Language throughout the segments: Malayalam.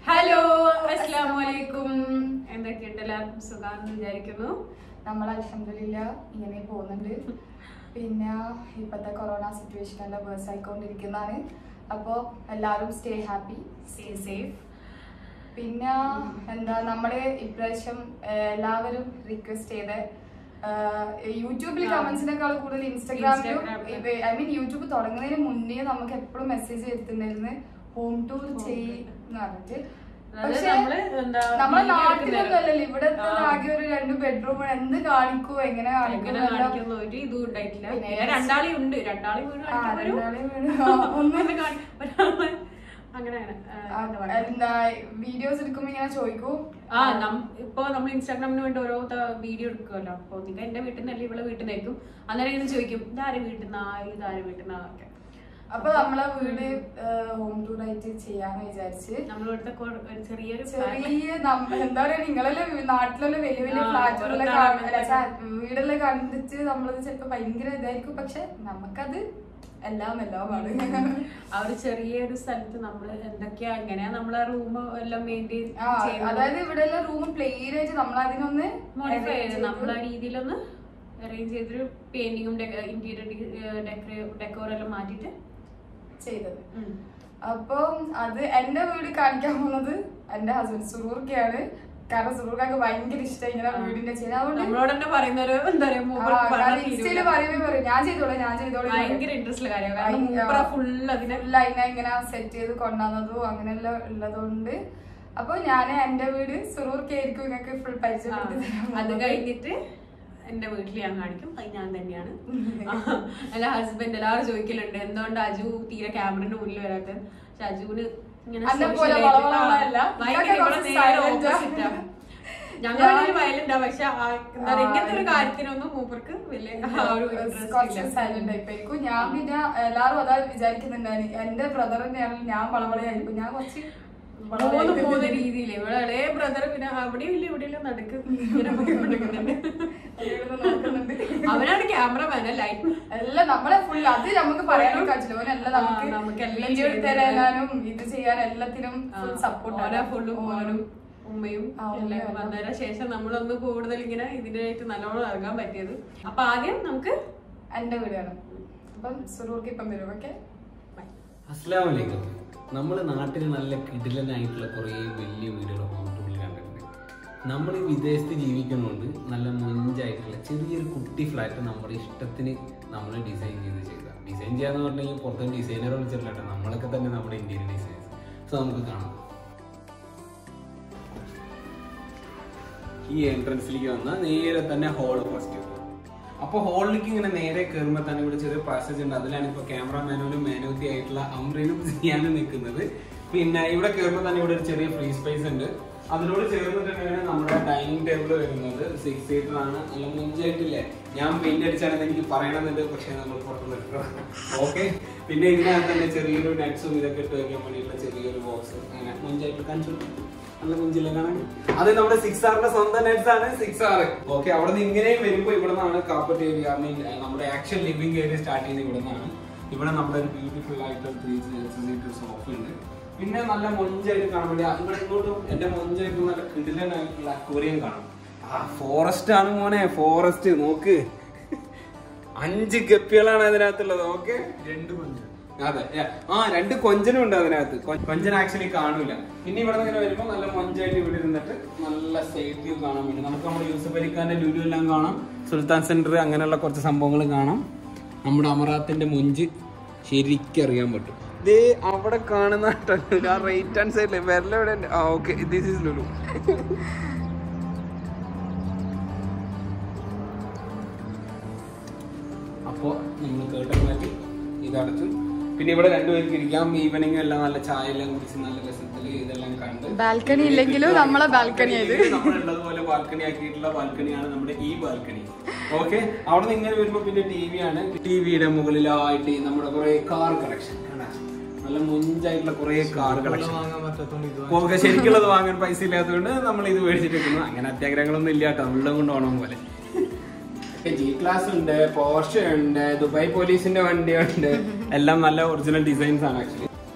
ഹലോ അസ്സാം വലൈക്കും എന്തൊക്കെയുണ്ട് എല്ലാവർക്കും സുഖാന്ന് വിചാരിക്കുന്നു നമ്മൾ അലഹമില്ല ഇങ്ങനെ പോകുന്നുണ്ട് പിന്നെ ഇപ്പോഴത്തെ കൊറോണ സിറ്റുവേഷൻ എല്ലാം വേഴ്സ് ആയിക്കൊണ്ടിരിക്കുന്നതാണ് അപ്പോൾ എല്ലാവരും സ്റ്റേ ഹാപ്പി സ്റ്റേ സേഫ് പിന്നെ എന്താ നമ്മള് ഇപ്രാവശ്യം ഏഹ്, എല്ലാവരും റിക്വസ്റ്റ് ചെയ്ത് യൂട്യൂബിൽ ആ. കമന്റ്സിനേക്കാൾ കൂടുതൽ ഇൻസ്റ്റാഗ്രാമിലും Instagram. ഐ മീൻ യൂട്യൂബ് തുടങ്ങുന്നതിന് മുന്നേ നമുക്ക് എപ്പോഴും മെസ്സേജ് എടുത്തിട്ടുണ്ടായിരുന്നു ഹോം ടൂർ Home ചെയ്യുന്ന പറഞ്ഞിട്ട് അതായത് പക്ഷേ നമ്മള് എന്താ നമ്മളെ video നാട്ടിലൊന്നും എടുക്കുന്നത്. അല്ലല്ലോ ഇവിടെ ആ. ആകെ ഒരു രണ്ട് ബെഡ്റൂം എന്ത് കാണിക്കൂ എങ്ങനെ കാണിക്കൂ എങ്ങനെ എന്നെല്ലാം കാണിക്കുന്ന ഒരു ഇതും ഉണ്ടായിട്ടില്ല പിന്നെ പിന്നെ രണ്ടാളി ഉണ്ട് രണ്ടാളി വീട് ആ, കാണിക്കാൻ വരും. രണ്ടാളെയും വീട് ആ, ഒന്ന് ഒന്ന് കാണി- ഒരാള് അങ്ങനെയാണ് ആ, ആ, എന്താ പറയുക. എന്താ വീഡിയോസ് എടുക്കുമ്പോ ഇങ്ങനെ ചോദിക്കൂ ആ നം- ഇപ്പൊ നമ്മൾ ഇൻസ്റ്റാഗ്രാമിന് വേണ്ടി ഓരോ വീഡിയോ എടുക്കുമല്ലോ അപ്പൊ നിങ്ങൾ എന്റെ വീട്ടിൽ നിന്നല്ല ഇവിടെ വീട്ടിൽ നിന്നേക്കും അന്നേരം ഇങ്ങനെ ചോദിക്കും ഇതാരെ വീട്ടിൽ നിന്നാ ഇതാരെ വീട്ടിൽ നിന്നൊക്കെ അപ്പൊ നമ്മളെ വീട് ഹോം ടൂർ ആയിട്ട് ചെയ്യാന്ന് വിചാരിച്ച് നമ്മളിവിടുത്തെ കൊ- ഒരു ചെറിയൊരു flat- ചെറിയ നമ്മ- എന്താ പറയാ നിങ്ങളെല്ലാം വീ- നാട്ടിലെല്ലാം വലിയ വലിയ ആ, ഫ്ലാറ്റുകളെല്ലാം പുറത്താണ് കാണ- അല്ല, ച- വീടെല്ലാം കണ്ടിട്ട് നമ്മളത് ചിലപ്പോ ഭയങ്കര ഇതായിരിക്കും പക്ഷെ നമുക്കത് എല്ലാം എല്ലാമാണ് ആ ഒരു ചെറിയൊരു സ്ഥലത്ത് നമ്മൾ എന്തൊക്കെയാ എങ്ങനെയാ നമ്മളെ റൂം എല്ലാം മെയിൻറ്റെയിൻ ആ, അതായത് ഇവിടെ എല്ലാം റൂം പ്ലെയിൻ ആയിട്ട് നമ്മൾ അതിനൊന്ന് മോഡിഫൈ arrange ചെയ്ത് ചെയ്ത് നമ്മളെ രീതിയിലൊന്ന് അറേഞ്ച് ചെയ്തൊരു പെയിന്റിങ്ങും ഇന്റീരിയർ ഡെക്കോർ എല്ലാം മാറ്റിയിട്ട് ചെയ്തത് ഉം. അപ്പം അത് എന്റെ വീട് കാണിക്കാൻ പോകുന്നത് എന്റെ ഹസ്ബൻഡ് സുറൂർക്കയാണ് കാരണം സുറൂർക്കാക്ക് ഭയങ്കര ഇഷ്ടം ഇങ്ങനെ വീടിന്റെ ചെയ്യുന്നത് അതുകൊണ്ട് നമ്മളോട് തന്നെ പറയുന്ന ഒരു എന്താ പറയാ ആ, മൂപ്പർക്ക് കാരണം പറഞ്ഞാൽ ഇൻസ്റ്റയില് തീരൂല. പറയുമ്പോ പറയും ഞാൻ ചെയ്തോളാം ഞാൻ ചെയ്തോളാം ഭയങ്കര ഇൻട്രസ്റ്റ് കാര്യം കാരണം ഭയങ്കര- മൂപ്പറ ഫുൾ അതിനെ ഫുള്ള് അതിനെ ഇങ്ങനെ സെറ്റ് ചെയ്ത് കൊണ്ടുവന്നതും അങ്ങനെയെല്ലാം ഉള്ളതുകൊണ്ട് അപ്പൊ ഞാൻ എന്റെ വീട് സുറൂർക്കായിരിക്കും നിങ്ങൾക്ക് ഫുൾ ആ, പരിചയപ്പെടുത്തി തരാൻ അത് പോകുന്നത്. കഴിഞ്ഞിട്ട് എന്റെ വീട്ടിൽ ഞാൻ കാണിക്കും അത് ഞാൻ തന്നെയാണ് ആ, എന്റെ ഹസ്ബൻഡ് എല്ലാവരും ചോദിക്കലുണ്ട് എന്തുകൊണ്ട് അജു തീരെ ക്യാമറയുടെ മുന്നിൽ വരാത്തത് പക്ഷെ അജുവിന് ഇങ്ങനെ അന്നെ social പോലെ ആയിട്ട് വളവളവളല്ല. ആ, ഭയങ്കര ഇതൊക്കെ ഇവിടെ കുറച്ച് നേരെ silent ആ. opposite ആ. ഞങ്ങളൊരു വയലുണ്ടാ പക്ഷെ ആ, എന്താ പറയാ, ആ, ഇങ്ങനത്തെ ഒരു കാര്യത്തിനൊന്നും മൂപ്പർക്ക് വലിയ ആ ഒരു interest കുറച്ച് ഇല്ല. സൈലന്റ് ആയിപ്പോയിരിക്കും ഞാൻ പിന്നെ എല്ലാരും അതാ വിചാരിക്കുന്നുണ്ടായിരുന്നു എന്റെ ബ്രദർ തന്നെയാണ് ഞാൻ വളവളയായിരിക്കും ഞാൻ കുറച്ച് മൂന്ന് വളവളയായിരിക്കും. മൂന്ന് രീതിയിൽ ഇവിടെ ഇളയ ബ്രദർ പിന്നെ അവിടെയും ഇല്ല ഇവിടെ ഇല്ല നടക്ക് ഇങ്ങനെ പോയിക്കൊണ്ടിരിക്കുന്നുണ്ട് അതിലിരുന്ന് നോക്കുന്നുണ്ട്. അവനാണ് ക്യാമറമാൻ ലൈറ്റ് എല്ലാം നമ്മളെ ഫുൾ അത് നമുക്ക് പറയാൻ പറ്റില്ല ഓനെല്ലാം ആ, നമുക്ക് നമുക്കെല്ലാം വീഡിയോ ചെയ്ത് തരാനും ഇത് ചെയ്യാൻ എല്ലാത്തിനും ഫുൾ ഓരോ സപ്പോർട്ട് ഫുള്ളും മോനും ഉമ്മയും ആ, ഉമ്മയും എല്ലാം എല്ലാം. വന്നതിന് ശേഷം നമ്മളൊന്ന് കൂടുതൽ ഇങ്ങനെ ഇതിനായിട്ട് നല്ലോണം ഇറങ്ങാൻ പറ്റിയത് അപ്പൊ ആദ്യം നമുക്ക് എന്റെ വീടാണ് അപ്പം സുറൂർക്ക് ഇപ്പം വരും ഓക്കെ അസ്ലാമലൈക്കും നമ്മൾ നാട്ടിൽ നല്ല കിടിലനായിട്ടുള്ള കുറേ വലിയ വീടുകൾ ഹോട്ടലുകളിൽ കണ്ടിട്ടുണ്ട് നമ്മൾ ഈ വിദേശത്ത് ജീവിക്കുന്നതുകൊണ്ട് നല്ല മൊഞ്ചായിട്ടുള്ള ചെറിയൊരു കുട്ടി ഫ്ലാറ്റ് നമ്മുടെ ഇഷ്ടത്തിന് നമ്മൾ ഡിസൈൻ ചെയ്ത് ചെയ്ത ഡിസൈൻ ചെയ്യാന്ന് പറഞ്ഞു കഴിഞ്ഞാൽ പുറത്ത് ഡിസൈനർ വിളിച്ചിട്ടില്ല കേട്ടോ. നമ്മളൊക്കെ തന്നെ നമ്മുടെ ഇന്ത്യൻ ഡിസൈൻസ് സോ നമുക്ക് കാണാം ഈ എൻട്രൻസിലേക്ക് വന്നാൽ നേരെ തന്നെ ഹോൾ ഫസ്റ്റ് അപ്പോൾ ഹോളിലേക്ക് ഇങ്ങനെ നേരെ കയറുമ്പോൾ തന്നെ ഇവിടെ ചെറിയ പാസേജ് ഉണ്ട് അതിലാണ് ഇപ്പോൾ ക്യാമറമാനും മേനോത്തി ആയിട്ടുള്ള അമ്രീനും ചെയ്യാനും നിൽക്കുന്നത് പിന്നെ ഇവിടെ കയറുമ്പോൾ തന്നെ ഇവിടെ ഒരു ചെറിയ ഫ്രീ സ്പേസ് ഉണ്ട് അതിനോട് ചേർന്നിട്ടാണ് നമ്മുടെ ഡൈനിങ് ടേബിൾ വരുന്നത് സിക്സ് സീറ്റർ ആണ് നല്ല മുഞ്ചായിട്ടില്ലേ ഞാൻ പെയിന്റ് അടിച്ചാണെന്ന് എനിക്ക് പറയണമെന്നുണ്ട് പക്ഷേ നമ്മൾ പുറത്ത് നിൽക്കണം ഓക്കെ പിന്നെ ഇതിനകത്ത് തന്നെ ചെറിയൊരു നട്ട്സും ഇതൊക്കെ ഇട്ട് വയ്ക്കാൻ വേണ്ടിയിട്ടുള്ള ചെറിയൊരു ബോക്സ് അങ്ങനെ മുഞ്ചായിട്ട് കാണിച്ചു നല്ല മുഞ്ചില്ല കാണാൻ അത് നമ്മുടെ സിക്സ് ആറിന്റെ സ്വന്തം നെറ്റ്സ് ആണ് സിക്സ് ആർ ഓക്കെ അവിടെ നിന്ന് ഇങ്ങനെ വരുമ്പോൾ ഇവിടെ നിന്നാണ് കാപ്പറ്റ് ഏരിയ ഐ മീൻ നമ്മുടെ ആക്ഷൻ ലിവിംഗ് ഏരിയ സ്റ്റാർട്ട് ചെയ്യുന്നത് ഇവിടെ നിന്നാണ് ഇവിടെ നമ്മുടെ ഒരു ബ്യൂട്ടിഫുൾ ആയിട്ട് ത്രീ സീറ്റർ സോഫ ഉണ്ട് പിന്നെ നല്ല മൊഞ്ചായിട്ട് കാണാൻ വേണ്ടി ആ, ഇവിടെ ഇങ്ങോട്ടും എന്റെ മൊഞ്ചായിട്ട് നല്ല കിടിലനായിട്ടുള്ള അക്വേറിയം കാണാം ആ ഫോറസ്റ്റ് ആണ് മോനെ ഫോറസ്റ്റ് നോക്ക് അഞ്ച് ഗപ്പികളാണ് അതിനകത്തുള്ളത് ഓക്കെ രണ്ട് കൊഞ്ചൻ അതെ yeah. ആ രണ്ട് കൊഞ്ചനും ഉണ്ട് അതിനകത്ത് കൊ- കൊഞ്ചൻ ആക്ച്വലി കാണൂല പിന്നെ ഇവിടെ ഇങ്ങനെ വരുമ്പോൾ നല്ല മൊഞ്ചായിട്ട് ഇവിടെ ഇരുന്നിട്ട് നല്ല സൈഡ് വ്യൂ കാണാൻ വേണ്ടി നമുക്ക് നമ്മുടെ യൂസഫ് അലിഖാന്റെ ലുലു എല്ലാം കാണാം സുൽത്താൻ സെന്റർ അങ്ങനെയുള്ള കുറച്ച് സംഭവങ്ങൾ കാണാം നമ്മുടെ അമറാത്തിന്റെ മൊഞ്ച് ശരിക്കും അറിയാൻ പറ്റും ദേ അവിടെ കാണുന്ന ലുലു, ആ റൈറ്റ് ഹാൻഡ് സൈഡിൽ വിരല എവിടെ ഉണ്ട് ആ ഓക്കെ ദിസ് ഈസ് ലുലു അപ്പോൾ നമ്മൾ കേട്ടൻ മാറ്റി ഇതടച്ചു പിന്നെ ഇവിടെ രണ്ടുപേർക്ക് ഇരിക്കാം ഈവനിങ് എല്ലാം നല്ല ചായ എല്ലാം കുടിച്ച് നല്ല രസത്തിൽ ഇതെല്ലാം കണ്ട് ബാൽക്കണി ഇല്ലെങ്കിലും നമ്മളെ ബാൽക്കണി ഇത് നമ്മളുള്ളതുപോലെ ബാൽക്കണി ആക്കിയിട്ടുള്ള ബാൽക്കണിയാണ് നമ്മുടെ ഈ ബാൽക്കണി ഓക്കെ അവിടെ നിന്ന് ഇങ്ങനെ വരുമ്പോ പിന്നെ ടി വി ആണ് ടിവിയുടെ മുകളിലായിട്ട് നമ്മുടെ കുറെ കാർ കളക്ഷൻ നല്ല മുഞ്ചായിട്ടുള്ള കുറെ കാർ കളക്ഷൻ ഓക്കെ ശരിക്കുള്ളത് വാങ്ങാൻ പൈസ ഇല്ലാത്തതുകൊണ്ട് നമ്മൾ ഇത് മേടിച്ചിട്ട് അങ്ങനെ അത്യാഗ്രഹങ്ങളൊന്നും ഇല്ല കേട്ടോ ഉള്ളത് കൊണ്ട് ഓണം പോലെ ജി ക്ലാസ് ഉണ്ട് പോർഷ ഉണ്ട് ദുബായ് പോലീസിന്റെ വണ്ടിയുണ്ട് എല്ലാം നല്ല ഒറിജിനൽ ഡിസൈൻസ് ആണ് ആക്ച്വലി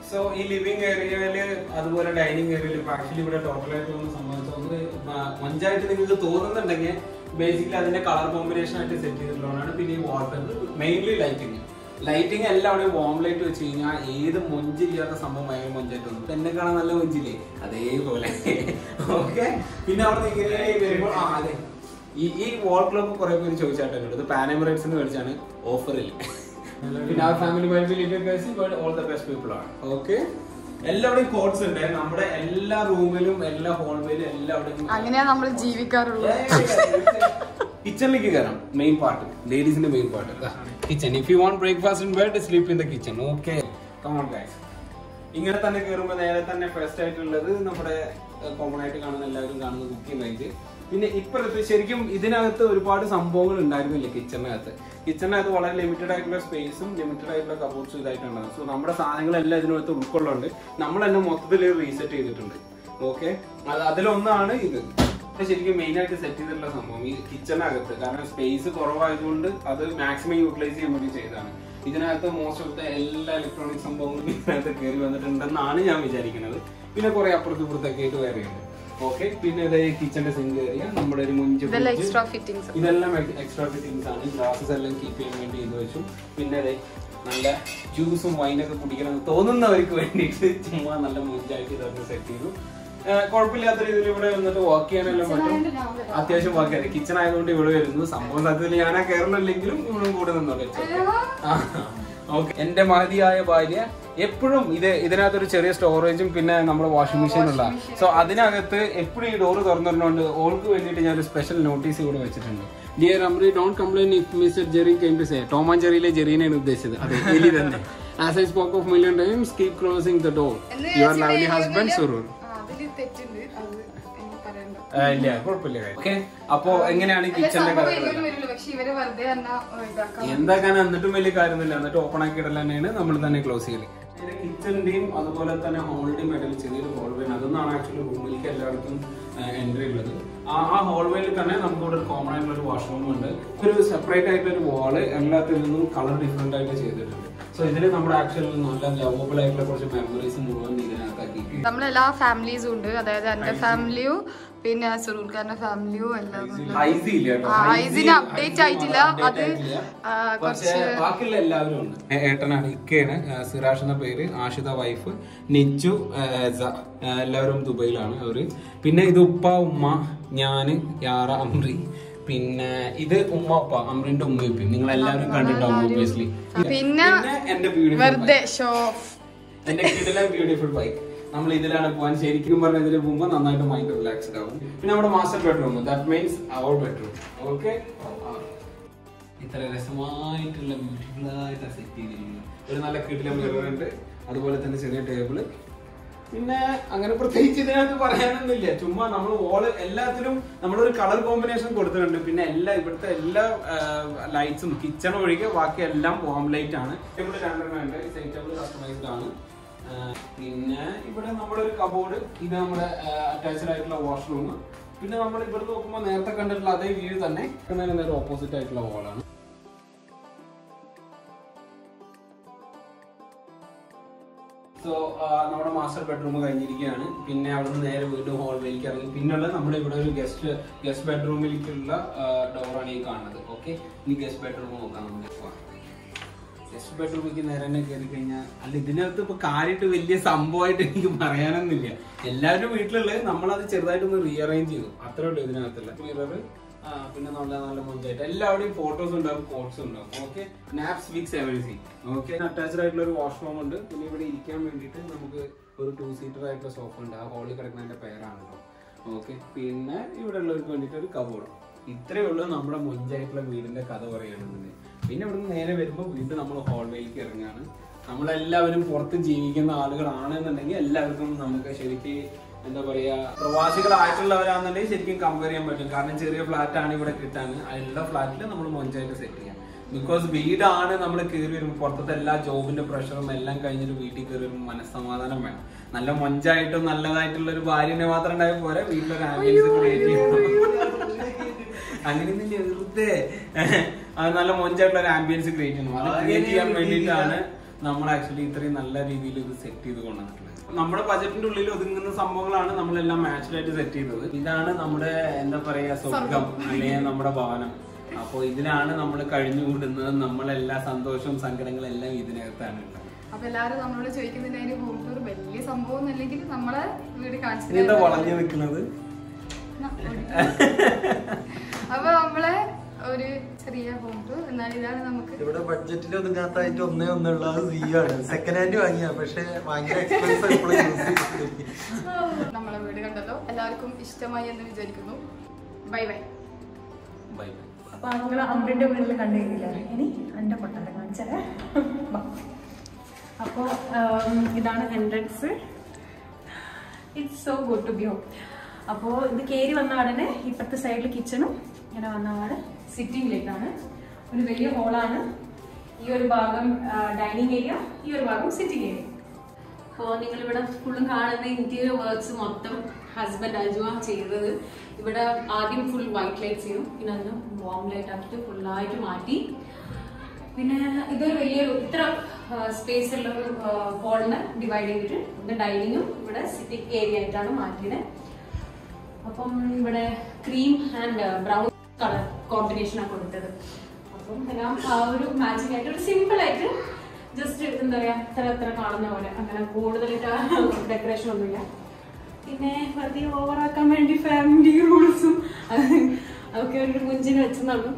സോ ഈ ലിവിംഗ് ഏരിയയില് അതുപോലെ ഡൈനിങ് ഏരിയയിൽ ആക്ച്വലി ഇവിടെ ടോട്ടലായിട്ട് ഒന്ന് സംബന്ധിച്ച് ഒന്ന് മഞ്ചായിട്ട് നിങ്ങൾക്ക് തോന്നുന്നുണ്ടെങ്കിൽ ബേസിക്കലി അതിന്റെ കളർ കോമ്പിനേഷൻ ആയിട്ട് സെറ്റ് ചെയ്തിട്ടുള്ളതാണ് പിന്നെ ഈ വാട്ടർ മെയിൻലി ലൈറ്റിങ് ലൈറ്റിംഗ് എല്ലാവിടെയും വോം ലൈറ്റ് വെച്ച് കഴിഞ്ഞാൽ ഏത് മൊഞ്ചില്ലാത്ത സംഭവം ഭയങ്കര മൊഞ്ചായിട്ട് തോന്നും എന്നെ കാണാൻ നല്ല മൊഞ്ചില്ലേ അതേപോലെ ഓക്കെ പിന്നെ അവിടെ നിന്ന് ഇങ്ങനെ വരുമ്പോൾ ആ അതെ ഈ ഈ വാൾ ക്ലോക്ക് കുറെ പേര് ചോദിച്ചായിട്ടുണ്ട് ഇത് പാനമറേറ്റ്സ് മേടിച്ചാണ് ഓഫറിൽ പിന്നെ ആ family all the best people ആണ് ഓക്കെ എല്ലാവിടെയും കോട്ട്സ് ഉണ്ട് നമ്മുടെ എല്ലാ റൂമിലും എല്ലാ ഹോൾവേയിലും എല്ലാവിടെയും അങ്ങനെയാ നമ്മൾ ജീവിക്കാറുള്ളൂ കിച്ചണിലേക്ക് കയറാം മെയിൻ പാർട്ട് ലേഡീസിന്റെ main part kitchen if you want breakfast in bed sleep in the kitchen okay come on guys ഇങ്ങനെ തന്നെ കയറുമ്പോൾ നേരെ തന്നെ ഫസ്റ്റ് ആയിട്ടുള്ളത് നമ്മുടെ കോമൺ ആയിട്ട് കാണുന്ന എല്ലാവരും കാണുന്ന കുക്കിംഗ് റേഞ്ച് പിന്നെ ഇപ്പോഴത്തെ ശരിക്കും ഇതിനകത്ത് ഒരുപാട് സംഭവങ്ങൾ ഉണ്ടായിരുന്നില്ല കിച്ചണിനകത്ത് കിച്ചണിനകത്ത് വളരെ ലിമിറ്റഡ് ആയിട്ടുള്ള സ്പേസും ലിമിറ്റഡ് ആയിട്ടുള്ള കബോർഡ്സും ഇതായിട്ടുണ്ടാകും സോ നമ്മുടെ സാധനങ്ങളെല്ലാം ഇതിനകത്ത് ഉൾക്കൊള്ളുന്നുണ്ട് നമ്മൾ തന്നെ മൊത്തത്തിൽ റീസെറ്റ് ചെയ്തിട്ടുണ്ട് ഓക്കെ അതിലൊന്നാണ് ഇത് ഇത് ശരിക്കും മെയിൻ ആയിട്ട് സെറ്റ് ചെയ്തിട്ടുള്ള സംഭവം ഈ കിച്ചണിനകത്ത് കാരണം സ്പേസ് കുറവായതുകൊണ്ട് അത് മാക്സിമം യൂട്ടിലൈസ് ചെയ്യാൻ വേണ്ടി ചെയ്തതാണ് ഇതിനകത്ത് മോസ്റ്റ് ഓഫ് ദ എല്ലാ ഇലക്ട്രോണിക് സംഭവങ്ങളും ഇതിനകത്ത് കയറി വന്നിട്ടുണ്ടെന്നാണ് ഞാൻ വിചാരിക്കുന്നത് പിന്നെ കുറെ അപ്പുറത്തും ഇപ്പുറത്തൊക്കെ ആയിട്ട് വേറെ ഉണ്ട് ഓക്കെ പിന്നെ ഇത് കിച്ചന്റെ സിങ്ക് ഏരിയ നമ്മുടെ ഒരു മുഞ്ച് ഇതെല്ലാം fridge. എക്സ്ട്രാ ഫിറ്റിംഗ്സ് ഇതെല്ലാം എക്സ്ട്രാ ഫിറ്റിംഗ്സ് ആണ് ഗ്ലാസസ് എല്ലാം കീപ്പ് ചെയ്യാൻ വേണ്ടി ഇത് വെച്ചു പിന്നെ ദേ നല്ല ജ്യൂസും വൈനൊക്കെ കുടിക്കണം എന്ന് തോന്നുന്നവർക്ക് വേണ്ടിയിട്ട് ചുമ്മാ നല്ല മുഞ്ചായിട്ട് ഇതൊക്കെ സെറ്റ് ചെയ്തു ഏഹ് കുഴപ്പമില്ലാത്ത രീതിയിൽ ഇവിടെ വന്നിട്ട് വാക്ക് ചെയ്യാനെല്ലാം പറ്റും അത്യാവശ്യം വാക്ക് ചെയ്യാം കിച്ചൺ ആയതുകൊണ്ട് ഇവിടെ വരുന്നു സംഭവം സത്യത്തിൽ ഞാൻ ആ കേരളമില്ലെങ്കിലും ഇവിടെ കൂടെ നിന്നോട്ടെ ഓക്കെ എന്റെ മഹതിയായ ഭാര്യ എപ്പോഴും ഇത് ഇതിനകത്തൊരു ചെറിയ സ്റ്റോറേജും പിന്നെ നമ്മുടെ വാഷിംഗ് മെഷീനുള്ള സോ അതിനകത്ത് എപ്പോഴും ഈ ഡോറ് തുറന്നിരുന്നോണ്ട് ഓൾക്ക് വേണ്ടിയിട്ട് ഞാൻ ഒരു സ്പെഷ്യൽ നോട്ടീസ് ഇവിടെ വെച്ചിട്ടുണ്ട് dear Amri don't complain if mister Jerry came to say Tom and ജെറിയിലെ ജെറീനെയാണ് ഉദ്ദേശിച്ചത് അതെ എലി തന്നെ as I spoke of million times keep closing the door your lovely husband Suroor അതില് തെറ്റുണ്ട് അത് എനിക്ക് പറയണ്ട ഇല്ല കുഴപ്പമില്ല ഓക്കെ അപ്പോ എങ്ങനെയാണ് ഈ അല്ല, കിച്ചണിന്റെ സംഭവം കാര്യങ്ങൾ വലിയൊരു വരില്ല പക്ഷെ ഇവര് വെറുതെ തന്നെ ഇതാക്കാം എന്താക്കാൻ എന്നിട്ടും വലിയ കാര്യമൊന്നുമില്ല എന്നിട്ട് ഓപ്പൺ ആക്കി ഇടൽ തന്നെയാണ് നമ്മൾ തന്നെ ക്ലോസ് ചെയ്യല് കിച്ചണിന്റെയും അതുപോലെ തന്നെ ഹോളിന്റെയും ഇടയിൽ ചെറിയൊരു ഹോൾവേ അതൊന്നാണ് ആക്ച്വലി റൂമിലേക്ക് എല്ലായിടത്തും എൻട്രി ഉള്ളത് ആ ആ ഹോൾവേയിൽ തന്നെ നമുക്ക് ഇവിടെ ഒരു കോമൺ ആയിട്ടുള്ള ഒരു വാഷ്റൂം ഉണ്ട് ഒരു സെപ്പറേറ്റ് ആയിട്ടുള്ള ഒരു വാള് എല്ലാത്തിൽ നിന്നും കളർ ഡിഫറെന്റ് ആയിട്ട് ചെയ്തിട്ടുണ്ട് സോ ഇതിൽ നമ്മുടെ ആക്ച്വലി നല്ല ലവബിൾ ആയിട്ടുള്ള കുറച്ച് മെമ്മറീസ് മുഴുവൻ ഇതിനകത്താക്കി നമ്മളെല്ലാ ഫാമിലീസും ഉണ്ട് അതായത് എന്റെ ഫാമിലിയും പിന്നെ സുറൂർ ഖാന്റെ ഫാമിലിയും എല്ലാം ഉണ്ട്. ഹൈസി ഇല്ല കേട്ടോ. ആ, ഹൈസി ഹൈസിന് update ആയിട്ടില്ല. update അത്, ആയിട്ടില്ല. ആ, പക്ഷേ കുറച്ച് ബാക്കിയുള്ള എല്ലാവരും ഉണ്ട് ഏ- ഏട്ടനാണ് ഇക്കയാണ് ആ, സിറാഷ് എന്ന പേര് ആഷിത വൈഫ് നിച്ചു ആ, സ- ആ, എല്ലാവരും ദുബൈയിലാണ് അവര് പിന്നെ ഇത് ഉപ്പ ഉമ്മ ഞാന് യാറ അമ്രി പിന്നെ ഇത് ഉമ്മ ഉപ്പ അമ്രിന്റെ ഉമ്മ ഉപ്പയും നിങ്ങൾ എല്ലാവരും കണ്ടിട്ടുണ്ടാവും ഒബ്വിയസ്ലി പിന്നെ എന്റെ ബ്യൂട്ടിഫുൾ വെറുതെ ഷോ ഓഫ് എന്റെ കിട്ടിലെ ബ്യൂട്ടിഫുൾ ബൈക്ക് നമ്മൾ ഇതിലാണ് പോകാൻ ശരിക്കും പറഞ്ഞ ഇതിൽ പോകുമ്പോൾ നന്നായിട്ട് മൈൻഡ് റിലാക്സ്ഡ് ആവും പിന്നെ നമ്മുടെ master bedroom that means our bedroom okay ഇത്ര രസമായിട്ടുള്ള ബ്യൂട്ടിഫുൾ ആയിട്ട് സെറ്റ് ചെയ്തിരിക്കുന്നു ഒരു നല്ല കിട്ടിലെ മിറർ ഉണ്ട് അതുപോലെ തന്നെ ചെറിയ ടേബിള് പിന്നെ അങ്ങനെ പ്രത്യേകിച്ച് ഇതിനകത്ത് പറയാനൊന്നുമില്ല ചുമ്മാ നമ്മൾ ഓള് എല്ലാത്തിലും നമ്മളൊരു കളർ കോമ്പിനേഷൻ കൊടുത്തിട്ടുണ്ട് പിന്നെ എല്ലാ ഇവിടുത്തെ എല്ലാ ലൈറ്റ്സും കിച്ചൺ ഒഴികെ ബാക്കി എല്ലാം വോം ലൈറ്റ് ആണ് ഇവിടെ രണ്ടെണ്ണം ഉണ്ട് സൈറ്റ് ടേബിൾ കസ്റ്റമൈസ്ഡ് ആണ് ആ, പിന്നെ ഇവിടെ നമ്മുടെ ഒരു കബോർഡ് ഇത് നമ്മുടെ അറ്റാച്ച്ഡ് ആയിട്ടുള്ള വാഷ്റൂം പിന്നെ നമ്മൾ ഇവിടെ നോക്കുമ്പോൾ നേരത്തെ കണ്ടിട്ടുള്ള അതേ വ്യൂ തന്നെ നേരെ ഓപ്പോസിറ്റ് ആയിട്ടുള്ള വാളാണ് സോ നമ്മുടെ മാസ്റ്റർ ബെഡ്റൂം കഴിഞ്ഞിരിക്കുകയാണ് പിന്നെ അവിടെ നിന്ന് നേരെ വീണ്ടും ഹോളിലേക്ക് ഇറങ്ങി പിന്നുള്ള നമ്മുടെ ഇവിടെ ഒരു ഗസ്റ്റ് ഗസ്റ്റ് ബെഡ്റൂമിലേക്കുള്ള ഡോറാണ് ഈ കാണുന്നത് ഓക്കെ ഇനി ഗസ്റ്റ് ബെഡ്റൂം നോക്കാം നമുക്ക് ഗസ്റ്റ് ബെഡ്റൂമിലേക്ക് നേരെ തന്നെ കയറി കഴിഞ്ഞാൽ അല്ല ഇതിനകത്ത് ഇപ്പൊ കാര്യമായിട്ട് വലിയ സംഭവമായിട്ട് എനിക്ക് പറയാനൊന്നുമില്ല എല്ലാവരും വീട്ടിലുള്ളത് നമ്മളത് ചെറുതായിട്ടൊന്ന് റീഅറേഞ്ച് ചെയ്തു അത്രേ ഉള്ളൂ ഇതിനകത്തുള്ള മിറർ പിന്നെ നല്ല നല്ല മുഞ്ചായിട്ട് എല്ലാവരുടെയും ഫോട്ടോസ് ഉണ്ടാവും കോട്ട്സ് ഉണ്ടാവും okay naps Vicks everything okay attached ആയിട്ടുള്ള ഒരു വാഷ്റൂം ഉണ്ട് പിന്നെ ഇവിടെ ഇരിക്കാൻ വേണ്ടിയിട്ട് നമുക്ക് ഒരു ടൂ സീറ്റർ ആയിട്ടുള്ള സോഫ ഉണ്ട് ആ ഹോളിൽ കിടക്കുന്നതിന്റെ പേരാണ് കേട്ടോ ഓക്കെ പിന്നെ ഇവിടെ ഉള്ളവർക്ക് വേണ്ടിയിട്ട് ഒരു കബോർഡ് ഇത്രയേ ഉള്ളൂ നമ്മുടെ മുഞ്ചായിട്ടുള്ള വീടിന്റെ കഥ പറയുകയാണെന്നുണ്ടെങ്കിൽ പിന്നെ ഇവിടുന്ന് നേരെ വരുമ്പോൾ വീണ്ടും നമ്മൾ ഹോൾവേയിലേക്ക് ഇറങ്ങുകയാണ് നമ്മളെല്ലാവരും പുറത്ത് ജീവിക്കുന്ന ആളുകളാണെന്നുണ്ടെങ്കിൽ എല്ലാവർക്കും നമുക്ക് ശരിക്ക് എന്താ പറയാ പ്രവാസികളായിട്ടുള്ളവരാണെന്നുണ്ടെങ്കിൽ ശരിക്കും കമ്പയർ ചെയ്യാൻ പറ്റും കാരണം ചെറിയ ഫ്ലാറ്റ് ആണ് ഇവിടെ കിട്ടാൻ അതിലുള്ള ഫ്ലാറ്റിൽ നമ്മൾ മൊഞ്ചായിട്ട് സെറ്റ് ചെയ്യാം ബിക്കോസ് വീടാണ് നമ്മൾ കയറി വരുമ്പോൾ പുറത്തത്തെ എല്ലാ ജോബിന്റെ പ്രഷറും എല്ലാം കഴിഞ്ഞിട്ട് വീട്ടിൽ കയറി വരുമ്പോൾ മനസ്സമാധാനം വേണം നല്ല മൊഞ്ചായിട്ടും നല്ലതായിട്ടുള്ള ഒരു ഭാര്യനെ മാത്രം ഉണ്ടായ പോരെ വീട്ടിലൊരു ആംബിയൻസ് ക്രിയേറ്റ് ചെയ്യണം അങ്ങനെയൊന്നുമില്ല വെറുതെ അത് നല്ല മൊഞ്ചായിട്ടുള്ള ഒരു ആംബിയൻസ് ക്രിയേറ്റ് ചെയ്യണം അത് ക്രിയേറ്റ് ചെയ്യാൻ വേണ്ടിയിട്ടാണ് നമ്മൾ ആക്ച്വലി ഇത്രയും നല്ല രീതിയിൽ ഇത് സെറ്റ് ചെയ്ത് കൊണ്ടുവന്നിട്ടുള്ളത് നമ്മുടെ ബജറ്റിന്റെ ഉള്ളിൽ ഒതുങ്ങുന്ന സംഭവങ്ങളാണ് നമ്മളെല്ലാം മാച്ചിലായിട്ട് സെറ്റ് ചെയ്തത് ഇതാണ് നമ്മുടെ എന്താ പറയാ സ്വർഗം അല്ലെങ്കിൽ നമ്മുടെ ഭവനം അപ്പൊ ഇതിലാണ് നമ്മൾ കഴിഞ്ഞുകൂടുന്നത് നമ്മളെല്ലാ സന്തോഷവും സങ്കടങ്ങളും എല്ലാം ഇതിനകത്താണ് ഉള്ളത് അപ്പൊ എല്ലാരും നമ്മളോട് ചോദിക്കുന്നുണ്ട് ഹോം ടൂർ വലിയ സംഭവം ഒന്നുമില്ലെങ്കിൽ നമ്മളെ വീട് കാണിച്ചു ഇനി എന്താ വളഞ്ഞു നിൽക്കുന്നത് അപ്പൊ നമ്മളെ ഒരു ചെറിയ ഹോം ടൂർ എന്നാൽ ഇതാണ് നമുക്ക് ഇവിടെ ബഡ്ജറ്റിൽ ഒതുങ്ങാത്തായിട്ട് ഒന്നേ ഒന്നുള്ള സിയു ആണ് സെക്കൻഡ് ഹാൻഡ് വാങ്ങിയ പക്ഷെ ഭയങ്കര എക്സ്പെൻസ് എപ്പോഴും യൂസ് ചെയ്തിട്ടില്ല നമ്മളെ വീട് കണ്ടല്ലോ എല്ലാവർക്കും ഇഷ്ടമായി എന്ന് വിചാരിക്കുന്നു ബൈ ബൈ ബൈ അപ്പൊ നിങ്ങൾ അമ്പിന്റെ വീട്ടിൽ കണ്ടു കഴിഞ്ഞില്ല ഇനി എന്റെ കൊട്ടാരം കാണിച്ചേ അപ്പോൾ ഇതാണ് entrance it's so good to be home അപ്പോൾ ഇത് കയറി വന്ന ഉടനെ ഇപ്പുറത്തെ സൈഡിൽ കിച്ചണും ഇങ്ങനെ വന്ന പാടെ സിറ്റിംഗിലേക്കാണ് ഒരു വലിയ ഹോളാണ് ഈ ഒരു ഭാഗം ഡൈനിങ് ഏരിയ ഈ ഒരു ഭാഗം സിറ്റിംഗ് ഏരിയ അപ്പോൾ നിങ്ങളിവിടെ ഫുള്ളും കാണുന്ന ഇന്റീരിയർ വർക്ക്സ് മൊത്തം ഹസ്ബൻഡ് അജുവ ചെയ്തത് ഇവിടെ ആദ്യം ഫുൾ വൈറ്റ് ലൈറ്റ് ചെയ്യും പിന്നെ അതിന് വാം ലൈറ്റ് ആക്കിയിട്ട് ഫുള്ളായിട്ട് മാറ്റി പിന്നെ ഇതൊരു വലിയൊരു ഇത്ര സ്പേസ് ഉള്ള ഒരു ഹോളിനെ ഡിവൈഡ് ചെയ്തിട്ട് ഇത് ഡൈനിങ്ങും ഇവിടെ സിറ്റിംഗ് ഏരിയ ആയിട്ടാണ് മാറ്റിയത് അപ്പം ഇവിടെ ക്രീം ആൻഡ് ബ്രൗൺ കളർ കോമ്പിനേഷനാണ് കൊടുത്തത് അപ്പം എല്ലാം ആ ഒരു മാച്ചിങ് ആയിട്ട് ഒരു സിമ്പിൾ ആയിട്ട് ജസ്റ്റ് എന്താ പറയാ ഇത്ര ഇത്ര കാണുന്ന പോലെ അങ്ങനെ കൂടുതലായിട്ട് ഡെക്കറേഷൻ ഒന്നുമില്ല പിന്നെ വെറുതെ ഓവറാക്കാൻ വേണ്ടി ഫാമിലി റൂൾസും അതൊക്കെ ഒരു മുഞ്ചിന് വെച്ചെന്നാണ്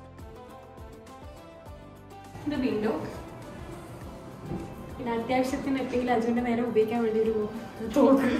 ഇത് വിൻഡോ പിന്നെ അത്യാവശ്യത്തിന് എപ്പോഴെങ്കിലും അജുവിന്റെ നേരെ ഉപയോഗിക്കാൻ വേണ്ടി ഒരു തോക്ക്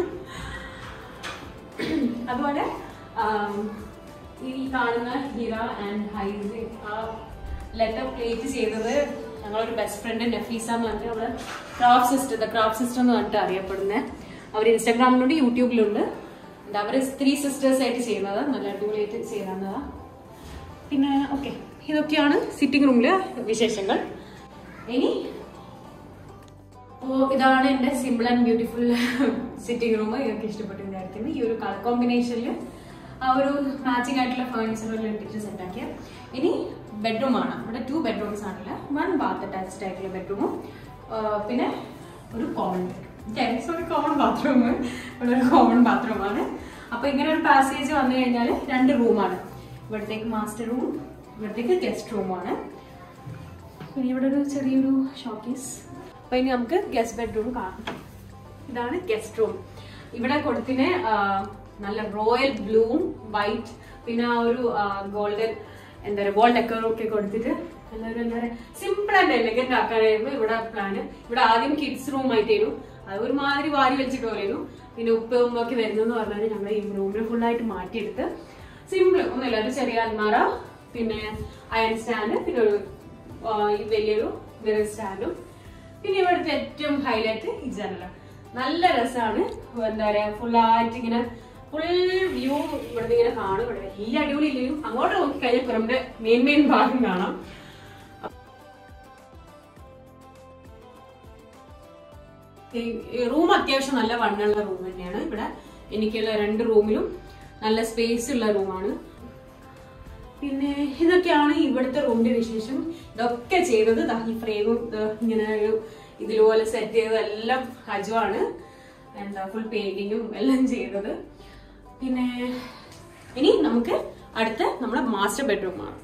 അതുപോലെ ആം, ഈ കാണുന്ന ഹിറ ആൻഡ് ഹൈസ് ആ ലെറ്റർ പ്ലേറ്റ് ചെയ്തത് ഞങ്ങളൊരു ബെസ്റ്റ് ഫ്രണ്ട് നഫീസ എന്ന് പറഞ്ഞിട്ട് അവള് craft sister the craft sister എന്ന് പറഞ്ഞിട്ട് അറിയപ്പെടുന്നത് അവർ ഇൻസ്റ്റാഗ്രാമിലുണ്ട് യൂട്യൂബിലുണ്ട് And അവര് ത്രീ സിസ്റ്റേഴ്സ് ആയിട്ട് ചെയ്യുന്നത് നല്ല അടിപൊളിയായിട്ട് ചെയ്യുന്നതാ പിന്നെ ഓക്കെ ഇതൊക്കെയാണ് സിറ്റിംഗ് റൂമിലെ വിശേഷങ്ങൾ ഇനി അപ്പോൾ ഇതാണ് എൻ്റെ simple and beautiful sitting room ഇതൊക്കെ ഇഷ്ടപ്പെട്ടു വിചാരിക്കുന്നു ഈ ഒരു കളർ കോമ്പിനേഷനിൽ ആ ഒരു മാച്ചിങ് ആയിട്ടുള്ള ഫേർണിച്ചറുകൾ ഇട്ടിട്ട് സെറ്റാക്കിയ ഇനി ബെഡ്റൂം ആണ് ഇവിടെ ടു ബെഡ്റൂംസ് ആണല്ലേ വൺ ബാത്ത് അറ്റാച്ച്ഡ് ആയിട്ടുള്ള ബെഡ്റൂമും പിന്നെ ഒരു common bedroom sorry common bathroom ഇവിടെ ഒരു കോമൺ ബാത്റൂമാണ് അപ്പോൾ ഇങ്ങനെ ഒരു പാസേജ് വന്നു കഴിഞ്ഞാൽ രണ്ട് റൂമാണ് ഇവിടത്തേക്ക് മാസ്റ്റർ റൂം ഇവിടത്തേക്ക് ഗസ്റ്റ് റൂമാണ് പിന്നെ ഇവിടെ ഒരു ചെറിയൊരു ഷോക്കേസ് അപ്പൊ ഇനി നമുക്ക് ഗസ്റ്റ് ബെഡ്റൂം കാണാം ഇതാണ് ഗസ്റ്റ് റൂം ഇവിടെ കൊടുത്തിന് ആ, നല്ല റോയൽ ബ്ലൂവും വൈറ്റ് പിന്നെ ആ ഒരു ഗോൾഡൻ എന്താ പറയുക വോൾ ഡെക്കറും ഒക്കെ കൊടുത്തിട്ട് എല്ലാവരും എന്താ പറയുക സിമ്പിൾ ആൻഡ് എലഗന്റ് ആക്കാനായിരുന്നു ഇവിടെ പ്ലാന് ഇവിടെ ആദ്യം കിഡ്സ് റൂം ആയിട്ടായിരുന്നു അത് ഒരുമാതിരി വാരി വെച്ചിട്ട് പോലെയായിരുന്നു പിന്നെ ഉപ്പ് ഉമ്പൊക്കെ വരുന്നെന്ന് പറഞ്ഞാൽ ഞങ്ങൾ ഈ റൂമിൽ ഫുള്ളായിട്ട് മാറ്റിയെടുത്ത് സിമ്പിൾ ഒന്നുമില്ല ഒരു ചെറിയ അൽമാറ പിന്നെ അയൺ സ്റ്റാൻഡ് പിന്നെ ഒരു ആ, ഈ വലിയൊരു മിറർ സ്റ്റാൻഡും പിന്നെ ഇവിടുത്തെ ഏറ്റവും ഹൈലൈറ്റ് ഈ ജനല നല്ല രസമാണ് എന്താ പറയാ ഫുള്ളായിട്ട് ഇങ്ങനെ ഫുൾ വ്യൂ ഇവിടുന്ന് ഇങ്ങനെ കാണും ഇവിടെ വലിയ അടിപൊളി ഇല്ലെങ്കിലും അങ്ങോട്ട് നോക്കി കഴിഞ്ഞാൽ പുറമെ മെയിൻ മെയിൻ ഭാഗം കാണാം റൂം അത്യാവശ്യം നല്ല വണ്ണുള്ള റൂം തന്നെയാണ് ഇവിടെ എനിക്കുള്ള രണ്ട് റൂമിലും നല്ല സ്പേസ് ഉള്ള റൂമാണ് പിന്നെ ഇതൊക്കെയാണ് ഇവിടുത്തെ റൂമിന്റെ വിശേഷം ഇതൊക്കെ ചെയ്തത് ദാ ഈ ഫ്രെയിമും ഇങ്ങനെ ഒരു ഇതിലുപോലെ സെറ്റ് ചെയ്തതെല്ലാം ഹജുവാണ് എന്താ ഫുൾ പെയിന്റിങ്ങും എല്ലാം ചെയ്തത് പിന്നെ ഇനി നമുക്ക് അടുത്ത നമ്മുടെ മാസ്റ്റർ ബെഡ്റൂമാണ്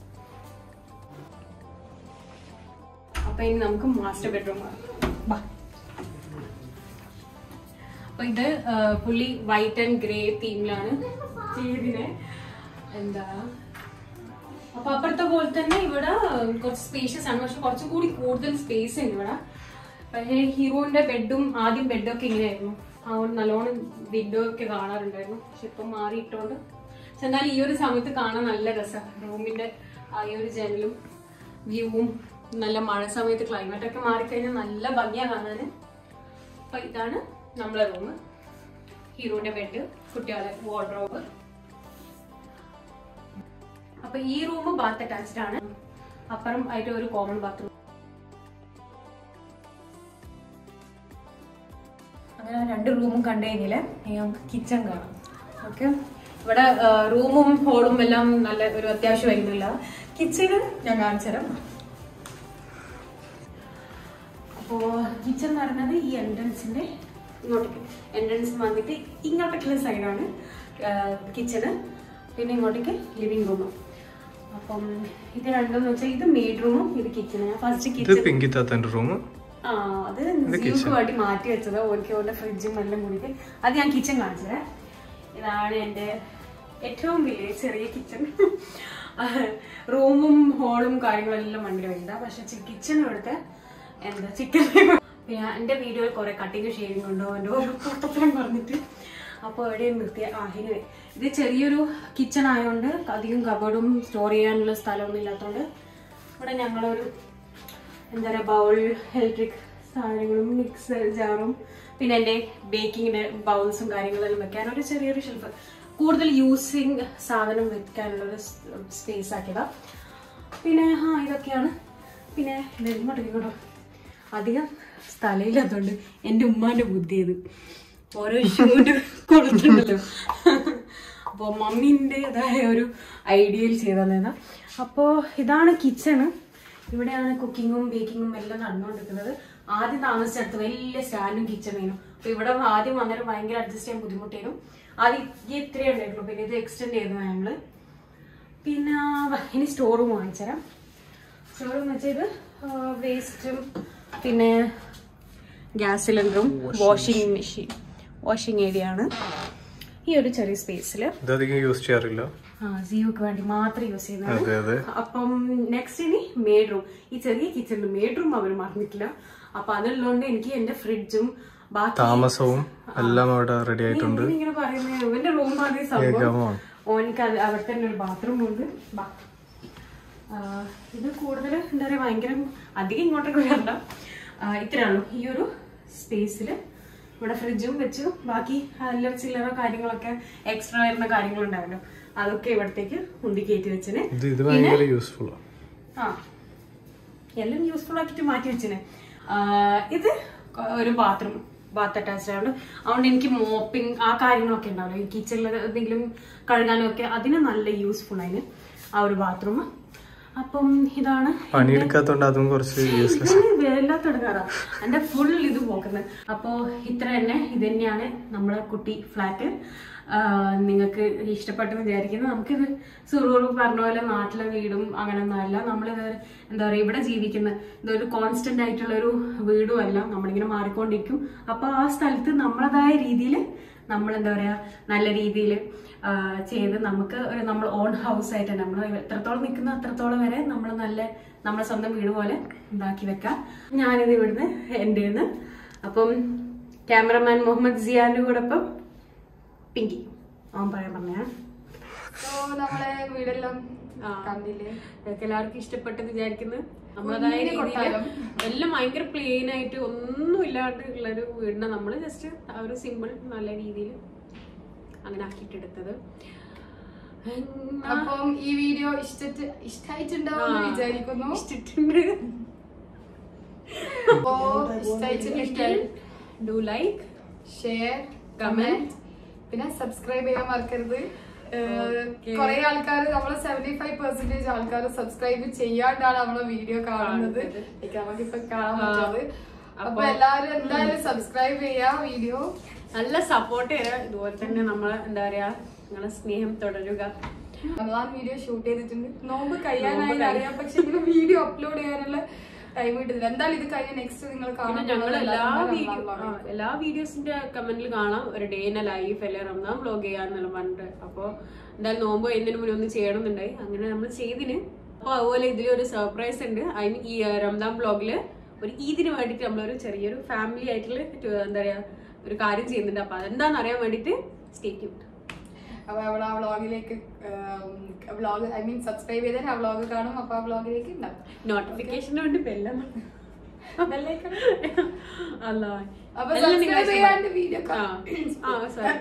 അപ്പൊ ഇനി നമുക്ക് മാസ്റ്റർ ബെഡ്റൂം ബാ അപ്പൊ ഇത് ആ, പുള്ളി വൈറ്റ് ആൻഡ് ഗ്രേ തീമിലാണ് ചെയ്തിനെ എന്താ അപ്പൊ അപ്പുറത്തെ പോലെ തന്നെ ഇവിടെ കുറച്ച് സ്പേഷ്യസ് ആണ് പക്ഷെ കുറച്ചും കൂടി കൂടുതൽ സ്പേസ് ഉണ്ട് ഇവിടെ പക്ഷേ ഹീറോന്റെ ബെഡും ആദ്യം ബെഡൊക്കെ ഇങ്ങനെയായിരുന്നു അതുകൊണ്ട് നല്ലോണം വിൻഡോ ഒക്കെ കാണാറുണ്ടായിരുന്നു പക്ഷെ ഇപ്പൊ മാറിയിട്ടോണ്ട് പക്ഷെ എന്നാൽ ഈ ഒരു സമയത്ത് കാണാൻ നല്ല രസമാണ് റൂമിന്റെ ആ ഈ ഒരു ജനലും വ്യൂവും നല്ല മഴ സമയത്ത് ക്ലൈമറ്റ് ഒക്കെ മാറിക്കഴിഞ്ഞാൽ നല്ല ഭംഗിയാ കാണാന് അപ്പൊ ഇതാണ് നമ്മളെ റൂം ഹീറോന്റെ ബെഡ് കുട്ടികളെ വാർഡ്രോബ് അപ്പൊ ഈ റൂം ബാത്ത് അറ്റാച്ച്ഡ് ആണ് അപ്പുറം ആയിട്ട് ഒരു കോമൺ ബാത്റൂം അങ്ങനെ രണ്ട് റൂമും കണ്ടു കഴിഞ്ഞാല് ഇനി നമുക്ക് കിച്ചൺ കാണാം ഓക്കെ ഇവിടെ റൂമും ഹോളും എല്ലാം നല്ല ഒരു അത്യാവശ്യം വരുന്നില്ല കിച്ചണ് ഞാൻ കാണിച്ചു തരാം അപ്പോൾ കിച്ചൺ എന്ന് പറയുന്നത് ഈ എൻട്രൻസിൻ്റെ ഇങ്ങോട്ടേക്ക് എൻട്രൻസ് വന്നിട്ട് ഇങ്ങോട്ടേക്കുള്ള സൈഡാണ് കിച്ചണ് പിന്നെ ഇങ്ങോട്ടേക്ക് ലിവിങ് റൂമും അപ്പം ഇത് രണ്ടെന്ന് വെച്ചാൽ ഇത് മെയ്ഡ് റൂമും ഇത് കിച്ചണ് ഫസ്റ്റ് ഇത് കിച്ചൺ പിങ്കി താത്തന്റെ റൂം ആ അത് ജിയോക്ക് വേണ്ടി മാറ്റി വെച്ചത് ഓർക്ക് ഓന്റെ ഫ്രിഡ്ജും എല്ലാം കൂടിയിട്ട് അത് ഞാൻ കിച്ചൺ കാണിച്ചത് ഇതാണ് എൻ്റെ ഏറ്റവും വലിയ ചെറിയ കിച്ചൺ റൂമും ഹോളും കാര്യങ്ങളെല്ലാം വണ്ടി വേണ്ട പക്ഷെ കിച്ചൺ ഇവിടുത്തെ എന്താ ചിക്കൻ പിന്നെ എൻ്റെ വീഡിയോയിൽ കുറെ കട്ടിങ് ഷെയ്ഡിങ് ഉണ്ടോ എൻ്റെ ഓരോ പൊട്ടത്തരം പറഞ്ഞിട്ട് അപ്പോൾ എവിടെയും നിർത്തിയ ആ anyway, ഇത് ചെറിയൊരു കിച്ചൺ ആയതുകൊണ്ട് അധികം കബോർഡും സ്റ്റോർ ചെയ്യാനുള്ള സ്ഥലമൊന്നും ഇല്ലാത്തതുകൊണ്ട് ഇവിടെ ഞങ്ങളൊരു എന്താ പറയുക ബൗൾ ഇലക്ട്രിക് സാധനങ്ങളും മിക്സർ ജാറും പിന്നെ എൻ്റെ ബേക്കിങ്ങിൻ്റെ ബൗൾസും കാര്യങ്ങളെല്ലാം വെക്കാൻ ഒരു ചെറിയൊരു ഷെൽഫ് കൂടുതൽ യൂസിങ് സാധനം വെക്കാനുള്ളൊരു സ്പേസ് ആക്കിയതാ പിന്നെ ആ ഇതൊക്കെയാണ് പിന്നെ ഇത് ഇങ്ങോട്ട് ഇങ്ങോട്ടോ അധികം സ്ഥലമില്ലാത്തതുകൊണ്ട് എൻ്റെ ഉമ്മാൻ്റെ ബുദ്ധി ഇത് ഓരോ ഷൂട്ട് കൊടുത്തിട്ടുണ്ടല്ലോ അപ്പോൾ മമ്മീൻ്റെതായ ഒരു ഐഡിയയിൽ ചെയ്തതാണ് അപ്പോൾ ഇതാണ് കിച്ചണ് ഇവിടെയാണ് കുക്കിങ്ങും ബേക്കിങ്ങും എല്ലാം നടന്നുകൊണ്ടിരിക്കുന്നത് ആദ്യം താമസിച്ചെടുത്ത് വലിയ സ്റ്റാൻഡും കിച്ചണേനും അപ്പൊ ഇവിടെ ആദ്യം വന്നേരം ഭയങ്കര അഡ്ജസ്റ്റ് ചെയ്യാൻ ബുദ്ധിമുട്ടേനും ആദ്യം ഈ ഇത്രയേ ഉണ്ടായിട്ടുള്ളൂ പിന്നെ ഇത് എക്സ്റ്റെൻഡ് ചെയ്തു ഞങ്ങള് പിന്നെ വ, ഇനി സ്റ്റോർ റൂം വാങ്ങിച്ചുതരാം സ്റ്റോർ റൂം വെച്ചാൽ ഇത് വേസ്റ്റും പിന്നെ ഗ്യാസ് സിലിണ്ടറും വാഷിംഗ് മെഷീൻ വാഷിംഗ് ഏരിയ ആണ് ഈ ഒരു ചെറിയ സ്പേസിൽ ഇത് അധികം യൂസ് ചെയ്യാറില്ല ആ ജിയോക്ക് വേണ്ടി മാത്രം യൂസ് ചെയ്യുന്നത് അതെ അതെ അപ്പം നെക്സ്റ്റ് ഇനി മെയ്ഡ് റൂം ഈ ചെറിയ കിച്ചണിൽ മെയ്ഡ് റൂം അവർ മറന്നിട്ടില്ല അപ്പൊ അതുള്ളതുകൊണ്ട് എനിക്ക് എന്റെ ഫ്രിഡ്ജും ബാക്കി താമസവും എല്ലാം അവിടെ റെഡി ആയിട്ടുണ്ട് നീ ഇങ്ങനെ പറയുന്നത് ഇവന്റെ റൂം അതേ സംഭവം ഏകമാണ് ഓനിക്ക് അത് അവിടെ തന്നെ ഒരു ബാത്റൂം ഉണ്ട് ബാ ആ, ഇത് കൂടുതൽ എന്താ പറയാ ഭയങ്കര അധികം ഇങ്ങോട്ടേക്ക് വരണ്ട ആ, ഇത്രയാണോ ഈ ഒരു സ്പേസിൽ ഇവിടെ ഫ്രിഡ്ജും വെച്ചു ബാക്കി അല്ലറ ചില്ലറ കാര്യങ്ങളൊക്കെ എക്സ്ട്രാ വരുന്ന കാര്യങ്ങളുണ്ടാവല്ലോ അതൊക്കെ ഇവിടത്തേക്ക് ഉന്തി കയറ്റി വെച്ചിന് ഇത് ഇത് ഭയങ്കര യൂസ്ഫുൾ ആ എല്ലാം യൂസ്ഫുൾ ആക്കിയിട്ട് മാറ്റി വെച്ചിന് ആ, ഇത് ഒരു ബാത്റൂം ബാത്ത് അറ്റാച്ച്ഡ് ആണ് അതുകൊണ്ട് എനിക്ക് മോപ്പിംഗ് ആ കാര്യങ്ങളൊക്കെ ഉണ്ടാവല്ലോ ഈ കിച്ചണിൽ എന്തെങ്കിലും കഴുകാനും ഒക്കെ അതിന് നല്ല യൂസ്ഫുൾ ആയിന് ആ ഒരു ബാത്റൂം അപ്പം ഇതാണ് പണിയെടുക്കാത്തോണ്ട് അതും കുറച്ച് യൂസ്ലെസ് വല്ലാത്തെടുക്കാറാ എന്റെ ഫുൾ ഇത് പോക്കുന്നത് അപ്പോ ഇത്ര തന്നെ ഇത് തന്നെയാണ് നമ്മളെ കുട്ടി ഫ്ലാറ്റ് നിങ്ങൾക്ക് ഇഷ്ടപ്പെട്ടെന്ന് വിചാരിക്കുന്നു നമുക്കിത് സുറൂർ പറഞ്ഞ പോലെ നാട്ടിലെ വീടും അങ്ങനെയൊന്നും അല്ല നമ്മളിത് എന്താ പറയുക ഇവിടെ ജീവിക്കുന്ന ഇതൊരു കോൺസ്റ്റന്റ് ആയിട്ടുള്ള ഒരു വീടും അല്ല നമ്മളിങ്ങനെ മാറിക്കൊണ്ടിരിക്കും അപ്പൊ ആ സ്ഥലത്ത് നമ്മളതായ രീതിയിൽ നമ്മൾ എന്താ പറയാ നല്ല രീതിയിൽ ചെയ്ത് നമുക്ക് ഒരു നമ്മൾ ഓൺ ഹൗസ് ആയിട്ട് നമ്മൾ എത്രത്തോളം നിൽക്കുന്ന അത്രത്തോളം വരെ നമ്മൾ നല്ല നമ്മുടെ സ്വന്തം വീട് പോലെ ഉണ്ടാക്കി വെക്കാം ഞാനിത് ഇവിടുന്ന് എൻ്റെ അപ്പം ക്യാമറമാൻ മുഹമ്മദ് സിയാന്റെ കൂടെ ഇപ്പം പിങ്കി അവൻ പറയാൻ പറഞ്ഞ സോ നമ്മളെ വീടെല്ലാം ആ. കണ്ടില്ലേ ഇതൊക്കെ എല്ലാവർക്കും ഇഷ്ടപ്പെട്ടെന്ന് വിചാരിക്കുന്നു നമ്മളതായ കുഞ്ഞിന് രീതിയിൽ കൊട്ടാരം. എല്ലാം ഭയങ്കര പ്ലെയിൻ ആയിട്ട് ഒന്നും ഇല്ലാണ്ട് ഉള്ളൊരു വീടിനെ നമ്മൾ ജസ്റ്റ് ആ ഒരു സിമ്പിൾ നല്ല രീതിയിൽ അങ്ങനെ ആക്കിയിട്ടെടുത്തത് അപ്പം ഈ വീഡിയോ ഇഷ്ടറ്റ് ഇഷ്ടായിട്ടുണ്ടാവും എന്ന് വിചാരിക്കുന്നു ഇഷ്ടിട്ടുണ്ട് അപ്പോ ഇഷ്ടായിട്ടുണ്ടെങ്കിൽ do like share Comment. Comment പിന്നെ സബ്സ്ക്രൈബ് ചെയ്യാൻ മറക്കരുത് Okay. കുറെ ആൾക്കാർ നമ്മള് സെവന്റി ഫൈവ് പെർസെന്റേജ് ആൾക്കാർ സബ്സ്ക്രൈബ് ചെയ്യാണ്ടാണ് നമ്മളെ വീഡിയോ കാണുന്നത് എനിക്ക് നമുക്കിപ്പൊ കാണാൻ പറ്റുന്നത് അപ്പൊ അപ്പൊ- എല്ലാവരും എന്തായാലും സബ്സ്ക്രൈബ് ചെയ്യാ വീഡിയോ നല്ല സപ്പോർട്ട് തരാം ഇതുപോലെ തന്നെ നമ്മളെ എന്താ പറയാ നിങ്ങളെ സ്നേഹം തുടരുക റമദാൻ വീഡിയോ ഷൂട്ട് ചെയ്തിട്ടുണ്ട് നോമ്പ് കഴിയാനായി നോമ്പ് കഴി- അറിയാം പക്ഷെ ഇങ്ങനെ വീഡിയോ അപ്ലോഡ് ചെയ്യാനുള്ള ടൈം കിട്ടുന്നില്ല എന്തായാലും ഇത് കഴിഞ്ഞ നെക്സ്റ്റ് നിങ്ങൾ പിന്നെ കാണാൻ ഞങ്ങൾ എല്ലാ പോകുന്നത് വീഡിയോ റമദാൻ vlog. എല്ലാ വീഡിയോസിന്റെ കമന്റിൽ കാണാം ഒരു ഡേ ഇൻ ലൈഫ് അല്ലെ റംസാൻ വ്ലോഗ് ചെയ്യാന്നുള്ള പറഞ്ഞിട്ട് അപ്പൊ എന്തായാലും നോമ്പ് കഴിയുന്നതിന് മുന്നേ ഒന്ന് ചെയ്യണമെന്നുണ്ടായി അങ്ങനെ നമ്മൾ ചെയ്തിന് അപ്പൊ അതുപോലെ ഇതിലൊരു സർപ്രൈസ് ഉണ്ട് ഐ മീൻ ഈ uh, റംസാൻ വ്ലോഗില് ഒരു ഈദിന് വേണ്ടിയിട്ട് നമ്മളൊരു ചെറിയൊരു ഫാമിലി ആയിട്ടുള്ള ഒരു, എന്താ പറയാ ഒരു കാര്യം ചെയ്യുന്നുണ്ട് അപ്പൊ അതെന്താന്ന് അറിയാൻ വേണ്ടിയിട്ട് സ്റ്റേറ്റ് അപ്പൊ അവിടെ ആ വ്ളോഗിലേക്ക് വ്ളോഗ് ഐ മീൻ സബ്സ്ക്രൈബ് ചെയ്താൽ ആ വ്ളോഗ് കാണും അപ്പൊ ആ വ്ളോഗിലേക്ക് ഉണ്ടാവും നോട്ടിഫിക്കേഷന് വേണ്ടി ബെല്ലം ബെല്ലൈക്കൺ. അല്ല അപ്പൊ എല്ലാം നിങ്ങളെ സബ്സ്ക്രൈബ് ചെയ്യാണ്ട് വീഡിയോ ആ ആ sorry.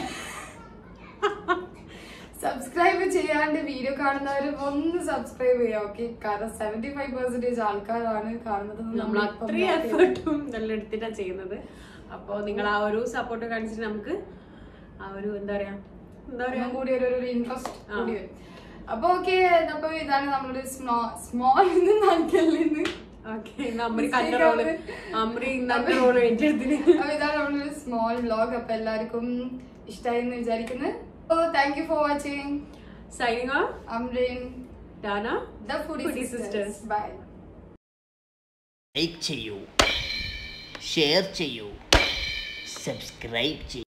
സബ്സ്ക്രൈബ് ചെയ്യാണ്ട് വീഡിയോ കാണുന്നവർ ഒന്ന് സബ്സ്ക്രൈബ് ചെയ്യാം ഓക്കെ കാരണം സെവന്റി ഫൈവ് പെർസെന്റേജ് ആൾക്കാരാണ് കാണുന്നത് എന്ന് നമ്മൾ നമ്മളിപ്പം അത്രയും നോക്കി. എഫേർട്ടും നല്ല എടുത്തിട്ടാണ് ചെയ്യുന്നത് അപ്പൊ നിങ്ങൾ ആ ഒരു സപ്പോർട്ട് കാണിച്ചിട്ട് നമുക്ക് ആ ഒരു എന്താ പറയാ എന്താ പറയാ ഒന്നും കൂടി ഒരു ഒരു ഇൻട്രസ്റ്റ് ആ. കൂടി വരും അപ്പൊ ഓക്കെ അപ്പൊ ഇതാണ് നമ്മുടെ സ്മോൾ നിന്ന് നാട്ടിൽ നിന്ന് ഓക്കെ അമ്രി കണ്ട റോള് അമ്രി ഇന്നത്തെ റോള് ഏറ്റെടുത്തിന് അപ്പൊ ഇതാണ് നമ്മളൊരു സ്മോൾ വ്ലോഗ് അപ്പൊ എല്ലാവർക്കും ഇഷ്ടമായി എന്ന് വിചാരിക്കുന്നു oh thank you for watching signing off Amreen Dana the foodie Foodie sisters Sisters. Bye like ചെയ്യൂ ഷെയർ ചെയ്യൂ സബ്സ്ക്രൈബ് ചെയ്യൂ